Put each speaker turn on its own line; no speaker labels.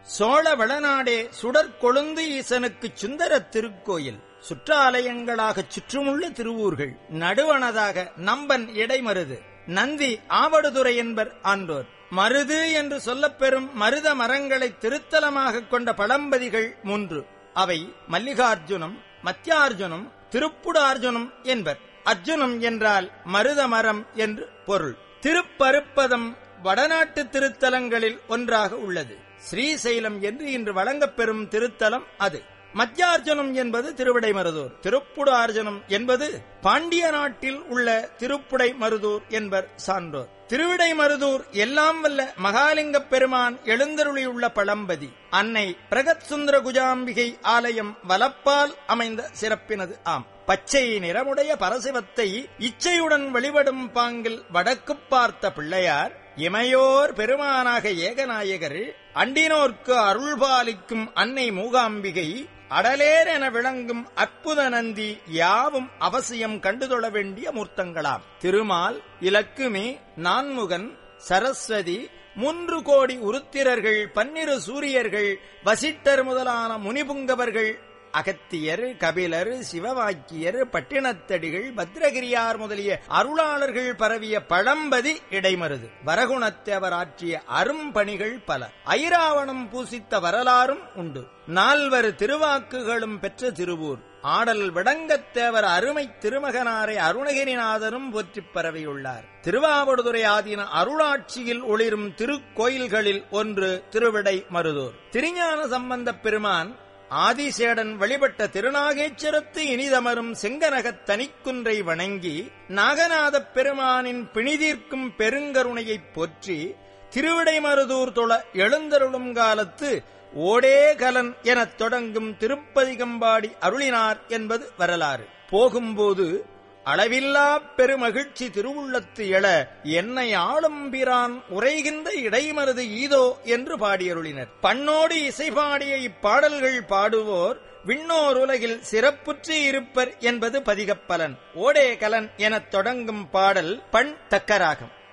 சோழ வளநாடே சுடற்கொழுந்து ஈசனுக்கு சுந்தர திருக்கோயில் சுற்றாலயங்களாகச் சுற்றுமுள்ள திருவூர்கள் நடுவனதாக நம்பன் இடைமருது நந்தி ஆவடுதுறை என்பர் ஆன்றோர் மருது என்று சொல்லப்பெறும் மருத மரங்களை திருத்தலமாகக் கொண்ட பழம்பதிகள் மூன்று அவை மல்லிகார்ஜுனம் மத்தியார்ஜுனம் திருப்புடார்ஜுனம் என்பர் அர்ஜுனம் என்றால் மருத மரம் என்று பொருள் திருப்பருப்பதம் வடநாட்டு திருத்தலங்களில் ஒன்றாக உள்ளது ஸ்ரீசைலம் என்று இன்று வழங்கப்பெறும் திருத்தலம் அது மத்தியார்ஜுனம் என்பது திருவிடை மருதூர் திருப்புடார்ஜுனம் என்பது பாண்டிய நாட்டில் உள்ள திருப்புடை மருதூர் என்பர் சான்றோர் திருவிடை மருதூர் எல்லாம் வல்ல மகாலிங்க பெருமான் எழுந்தருளியுள்ள பழம்பதி அன்னை பிரகத் சுந்தர குஜாம்பிகை ஆலயம் வலப்பால் அமைந்த சிறப்பினது ஆம் பச்சை நிறமுடைய பரசிவத்தை இச்சையுடன் வழிபடும் பாங்கில் வடக்குப் பார்த்த பிள்ளையார் இமையோர் பெருமானாக ஏகநாயகர் அண்டினோர்க்கு அருள்பாலிக்கும் அன்னை மூகாம்பிகை அடலேர் என விளங்கும் அற்புத நந்தி யாவும் அவசியம் கண்டுதொழ வேண்டிய மூர்த்தங்களாம் திருமால் இலக்குமி நான்முகன் சரஸ்வதி மூன்று கோடி உருத்திரர்கள் பன்னிரு சூரியர்கள் வசிட்டர் முதலான முனிபுங்கவர்கள் அகத்தியர் கபிலர் சிவவாக்கியர் பட்டினத்தடிகள் பத்ரகிரியார் முதலிய அருளாளர்கள் பரவிய பழம்பதி இடைமருது வரகுணத்தேவர் ஆற்றிய அரும்பணிகள் பல ஐராவணம் பூசித்த வரலாறும் உண்டு நால்வர் திருவாக்குகளும் பெற்ற திருவூர் ஆடல் விடங்கத்தேவர் அருமை திருமகனாரை அருணகிரிநாதரும் போற்றிப் பரவியுள்ளார் திருவாவடுதுறை ஆதீன அருளாட்சியில் ஒளிரும் திருக்கோயில்களில் ஒன்று திருவிடை மருதூர் திருஞான சம்பந்தப் பெருமான் ஆதிசேடன் வழிபட்ட திருநாகேச்சரத்து இனிதமரும் செங்கனகத் தனிக்குன்றை வணங்கி நாகநாதப் பெருமானின் பிணிதீர்க்கும் பெருங்கருணையைப் போற்றி திருவிடைமருதூர் தொழ எழுந்தருளும் காலத்து ஓடே கலன் எனத் தொடங்கும் திருப்பதிகம்பாடி அருளினார் என்பது வரலாறு போகும்போது அளவில்லா பெருமகிழ்ச்சி திருவுள்ளத்து எழ என்னை ஆளும்பிரான் உரைகின்ற இடைமருது ஈதோ என்று பாடியருளினர் பண்ணோடு இசை பாடிய இப்பாடல்கள் பாடுவோர் விண்ணோர் உலகில் சிறப்புற்று இருப்பர் என்பது பதிகப்பலன் ஓடே கலன் எனத் தொடங்கும் பாடல் பண் தக்கராகம்